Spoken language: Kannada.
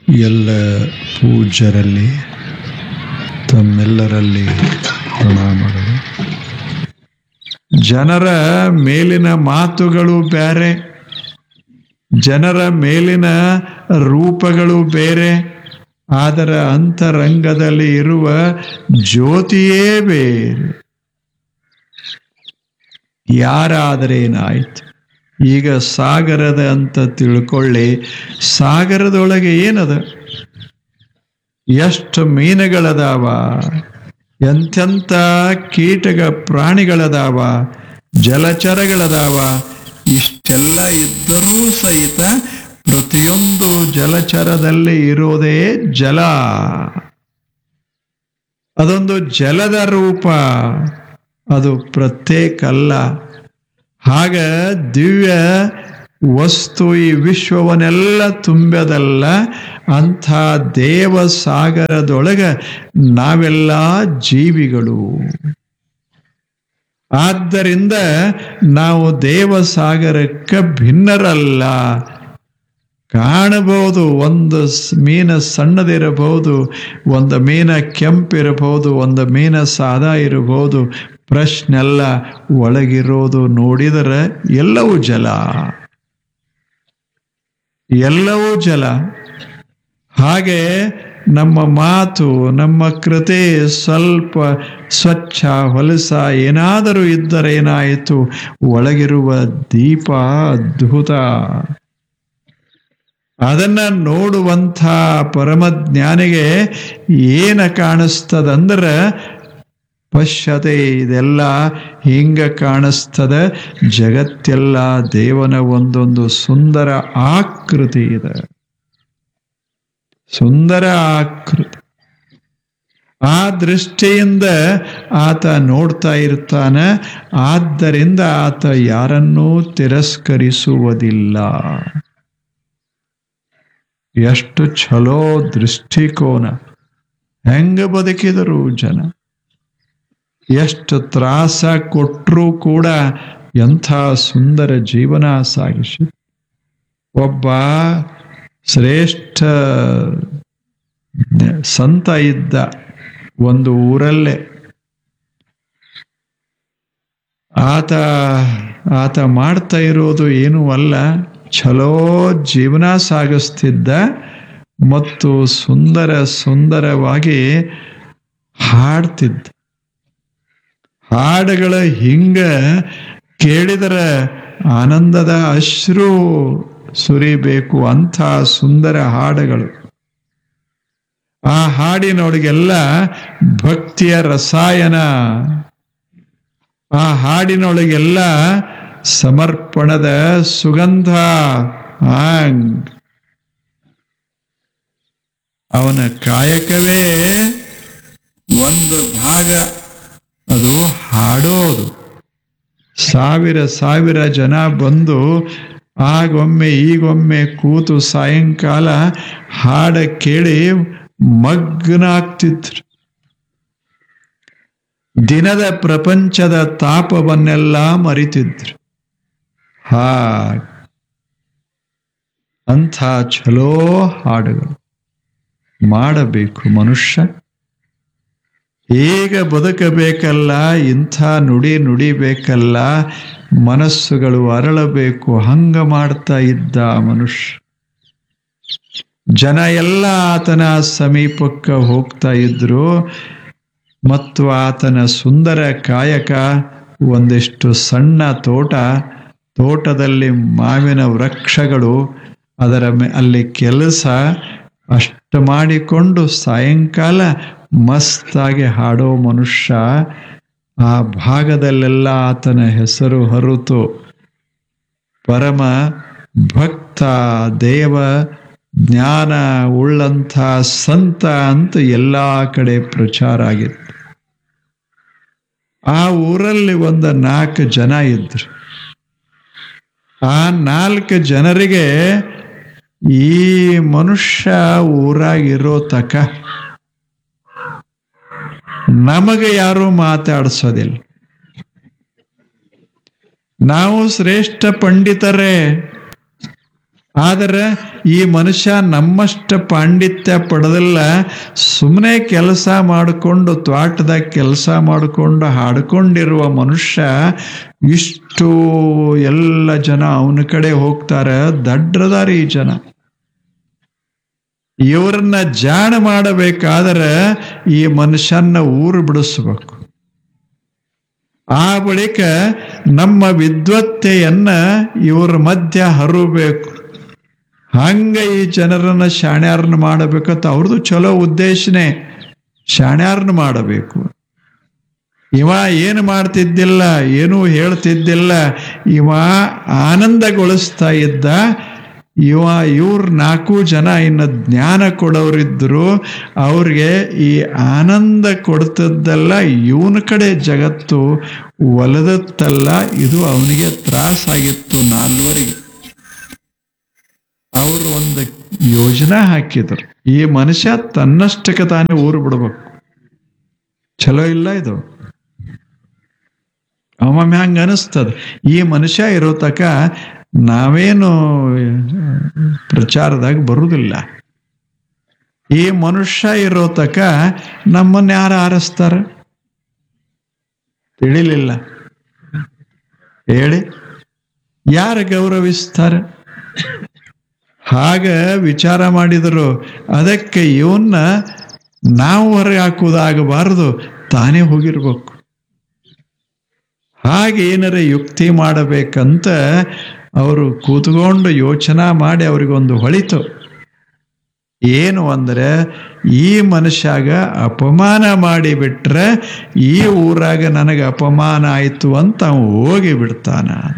ಎಲ್ಲ ಪೂಜ್ಯರಲ್ಲಿ ತಮ್ಮೆಲ್ಲರಲ್ಲಿ ಪ್ರಣಾಮಗಳು ಜನರ ಮೇಲಿನ ಮಾತುಗಳು ಬೇರೆ ಜನರ ಮೇಲಿನ ರೂಪಗಳು ಬೇರೆ ಅದರ ಅಂತರಂಗದಲ್ಲಿ ಇರುವ ಜ್ಯೋತಿಯೇ ಬೇರೆ ಯಾರಾದರೇನಾಯ್ತು ಈಗ ಸಾಗರದ ಅಂತ ತಿಳ್ಕೊಳ್ಳಿ ಸಾಗರದೊಳಗೆ ಏನದ ಎಷ್ಟು ಮೀನುಗಳದಾವ ಎಂತೆಂಥ ಕೀಟಗ ಪ್ರಾಣಿಗಳದಾವ ಜಲಚರಗಳದಾವ ಇಷ್ಟೆಲ್ಲ ಇದ್ದರೂ ಸಹಿತ ಪ್ರತಿಯೊಂದು ಜಲಚರದಲ್ಲಿ ಇರೋದೇ ಜಲ ಅದೊಂದು ಜಲದ ರೂಪ ಅದು ಪ್ರತ್ಯೇಕ ಅಲ್ಲ ಹಾಗ ದಿವ್ಯ ವಸ್ತು ಈ ವಿಶ್ವವನ್ನೆಲ್ಲ ತುಂಬ್ಯದಲ್ಲ ಅಂಥ ದೇವ ಸಾಗರದೊಳಗ ನಾವೆಲ್ಲ ಜೀವಿಗಳು ಆದ್ದರಿಂದ ನಾವು ದೇವಸಾಗರಕ್ಕೆ ಭಿನ್ನರಲ್ಲ ಕಾಣಬಹುದು ಒಂದು ಸ್- ಮೀನ ಸಣ್ಣದಿರಬಹುದು ಒಂದು ಮೀನ ಕೆಂಪಿರಬಹುದು ಒಂದು ಮೀನ ಸಾದಾ ಇರಬಹುದು ಪ್ರಶ್ನೆಲ್ಲ ಒಳಗಿರೋದು ನೋಡಿದರೆ ಎಲ್ಲವೂ ಜಲ ಎಲ್ಲವೂ ಜಲ ಹಾಗೆ ನಮ್ಮ ಮಾತು ನಮ್ಮ ಕೃತಿ ಸ್ವಲ್ಪ ಸ್ವಚ್ಛ ಹೊಲಸ ಏನಾದರೂ ಇದ್ದರೆ ಏನಾಯಿತು ಒಳಗಿರುವ ದೀಪ ಅದ್ಭುತ ಅದನ್ನ ನೋಡುವಂಥ ಪರಮಜ್ಞಾನಿಗೆ ಏನ ಕಾಣಿಸ್ತದಂದ್ರೆ ಪಶ್ಯತೆ ಇದೆಲ್ಲ ಹಿಂಗ ಕಾಣಿಸ್ತದ ಜಗತ್ತೆಲ್ಲ ದೇವನ ಒಂದೊಂದು ಸುಂದರ ಆಕೃತಿ ಇದೆ ಸುಂದರ ಆಕೃತಿ ಆ ದೃಷ್ಟಿಯಿಂದ ಆತ ನೋಡ್ತಾ ಇರ್ತಾನೆ ಆದ್ದರಿಂದ ಆತ ಯಾರನ್ನೂ ತಿರಸ್ಕರಿಸುವುದಿಲ್ಲ ಎಷ್ಟು ಛಲೋ ದೃಷ್ಟಿಕೋನ ಹೆಂಗ ಬದುಕಿದರು ಜನ ಎಷ್ಟು ತ್ರಾಸ ಕೊಟ್ಟರೂ ಕೂಡ ಎಂಥ ಸುಂದರ ಜೀವನ ಸಾಗಿಸಿ ಒಬ್ಬ ಶ್ರೇಷ್ಠ ಸಂತ ಇದ್ದ ಒಂದು ಊರಲ್ಲೇ ಆತ ಆತ ಮಾಡ್ತಾ ಇರೋದು ಏನೂ ಅಲ್ಲ ಛಲೋ ಜೀವನ ಸಾಗಿಸ್ತಿದ್ದ ಮತ್ತು ಸುಂದರ ಸುಂದರವಾಗಿ ಹಾಡ್ತಿದ್ದ ಹಾಡುಗಳ ಹಿಂಗ ಕೇಳಿದರೆ ಆನಂದದ ಅಶ್ರು ಸುರಿಬೇಕು ಅಂಥ ಸುಂದರ ಹಾಡುಗಳು ಆ ಹಾಡಿನೊಳಗೆಲ್ಲ ಭಕ್ತಿಯ ರಸಾಯನ ಆ ಹಾಡಿನೊಳಗೆಲ್ಲ ಸಮರ್ಪಣದ ಸುಗಂಧ ಆಂಗ್ ಅವನ ಕಾಯಕವೇ ಒಂದು ಭಾಗ ಅದು ಹಾಡೋದು ಸಾವಿರ ಸಾವಿರ ಜನ ಬಂದು ಆಗೊಮ್ಮೆ ಈಗೊಮ್ಮೆ ಕೂತು ಸಾಯಂಕಾಲ ಹಾಡ ಕೇಳಿ ಮಗ್ನಾಗ್ತಿದ್ರು ದಿನದ ಪ್ರಪಂಚದ ತಾಪವನ್ನೆಲ್ಲ ಮರಿತಿದ್ರು ಹಾ ಅಂಥ ಛಲೋ ಹಾಡುಗಳು ಮಾಡಬೇಕು ಮನುಷ್ಯ ಹೇಗೆ ಬದುಕಬೇಕಲ್ಲ ಇಂಥ ನುಡಿ ನುಡಿಬೇಕಲ್ಲ ಮನಸ್ಸುಗಳು ಅರಳಬೇಕು ಹಂಗ ಮಾಡ್ತಾ ಇದ್ದ ಮನುಷ್ಯ ಜನ ಎಲ್ಲ ಆತನ ಸಮೀಪಕ್ಕೆ ಹೋಗ್ತಾ ಇದ್ರು ಮತ್ತು ಆತನ ಸುಂದರ ಕಾಯಕ ಒಂದಿಷ್ಟು ಸಣ್ಣ ತೋಟ ತೋಟದಲ್ಲಿ ಮಾವಿನ ವೃಕ್ಷಗಳು ಅದರ ಮೇ ಅಲ್ಲಿ ಕೆಲಸ ಅಷ್ಟು ಮಾಡಿಕೊಂಡು ಸಾಯಂಕಾಲ ಮಸ್ತಾಗಿ ಹಾಡೋ ಮನುಷ್ಯ ಆ ಭಾಗದಲ್ಲೆಲ್ಲ ಆತನ ಹೆಸರು ಹೊರತು ಪರಮ ಭಕ್ತ ದೇವ ಜ್ಞಾನ ಉಳ್ಳಂಥ ಸಂತ ಅಂತ ಎಲ್ಲ ಕಡೆ ಪ್ರಚಾರ ಆಗಿತ್ತು ಆ ಊರಲ್ಲಿ ಒಂದು ನಾಲ್ಕು ಜನ ಇದ್ರು ಆ ನಾಲ್ಕು ಜನರಿಗೆ ಈ ಮನುಷ್ಯ ಊರಾಗಿರೋ ತಕ ನಮಗೆ ಯಾರು ಮಾತಾಡ್ಸೋದಿಲ್ಲ ನಾವು ಶ್ರೇಷ್ಠ ಪಂಡಿತರೇ ಆದರೆ ಈ ಮನುಷ್ಯ ನಮ್ಮಷ್ಟ ಪಾಂಡಿತ್ಯ ಪಡೆದಿಲ್ಲ ಸುಮ್ಮನೆ ಕೆಲಸ ಮಾಡಿಕೊಂಡು ತ್ವಾಟದಾಗ ಕೆಲಸ ಮಾಡಿಕೊಂಡು ಹಾಡ್ಕೊಂಡಿರುವ ಮನುಷ್ಯ ಇಷ್ಟು ಎಲ್ಲ ಜನ ಅವನ ಕಡೆ ಹೋಗ್ತಾರೆ ದಡ್ರದಾರ ಈ ಜನ ಇವ್ರನ್ನ ಜಾಣ ಮಾಡಬೇಕಾದ್ರೆ ಈ ಮನುಷ್ಯನ ಊರು ಬಿಡಿಸ್ಬೇಕು ಆ ಬಳಿಕ ನಮ್ಮ ವಿದ್ವತ್ತೆಯನ್ನ ಇವ್ರ ಮಧ್ಯ ಹರಬೇಕು ಹಂಗ ಈ ಜನರನ್ನ ಶಾಣ್ಯಾರನ್ನ ಮಾಡಬೇಕಂತ ಅವ್ರದ್ದು ಚಲೋ ಉದ್ದೇಶನೇ ಶಾಣ್ಯಾರನ್ನ ಮಾಡಬೇಕು ಇವ ಏನು ಮಾಡ್ತಿದ್ದಿಲ್ಲ ಏನೂ ಹೇಳ್ತಿದ್ದಿಲ್ಲ ಇವ ಆನಂದಗೊಳಿಸ್ತಾ ಇದ್ದ ಇವ ಇವ್ರ ನಾಲ್ಕು ಜನ ಇನ್ನು ಜ್ಞಾನ ಕೊಡೋರಿದ್ರು ಅವ್ರಿಗೆ ಈ ಆನಂದ ಕೊಡ್ತದ್ದಲ್ಲ ಇವನ ಕಡೆ ಜಗತ್ತು ಒಲದತ್ತಲ್ಲ ಇದು ಅವನಿಗೆ ತ್ರಾಸಾಗಿತ್ತು ನಾಲ್ವರಿಗೆ ಅವರು ಒಂದು ಯೋಜನಾ ಹಾಕಿದ್ರು ಈ ಮನುಷ್ಯ ತನ್ನಷ್ಟಕ್ಕೆ ತಾನೇ ಊರು ಬಿಡ್ಬೇಕು ಚಲೋ ಇಲ್ಲ ಇದು ಒಮ್ಮೊಮ್ಮೆ ಹಂಗ ಅನಿಸ್ತದ ಈ ಮನುಷ್ಯ ಇರೋ ತಕ ನಾವೇನು ಪ್ರಚಾರದಾಗ ಬರುವುದಿಲ್ಲ ಈ ಮನುಷ್ಯ ಇರೋ ತಕ ನಮ್ಮನ್ನ ಯಾರು ಆರಿಸ್ತಾರ ತಿಳಿಲಿಲ್ಲ ಹೇಳಿ ಯಾರು ಗೌರವಿಸ್ತಾರೆ ಹಾಗ ವಿಚಾರ ಮಾಡಿದರು ಅದಕ್ಕೆ ಇವನ್ನ ನಾವು ಹೊರಗೆ ಹಾಕುವುದಾಗಬಾರದು ತಾನೇ ಹೋಗಿರ್ಬೇಕು ಹಾಗೆ ಏನಾರ ಯುಕ್ತಿ ಮಾಡಬೇಕಂತ ಅವರು ಕೂತ್ಕೊಂಡು ಯೋಚನಾ ಮಾಡಿ ಅವ್ರಿಗೊಂದು ಹೊಳಿತು ಏನು ಅಂದ್ರೆ ಈ ಮನುಷ್ಯಾಗ ಅಪಮಾನ ಮಾಡಿಬಿಟ್ರೆ ಈ ಊರಾಗ ನನಗೆ ಅಪಮಾನ ಆಯಿತು ಅಂತ ಅವ ಹೋಗಿ ಬಿಡ್ತಾನ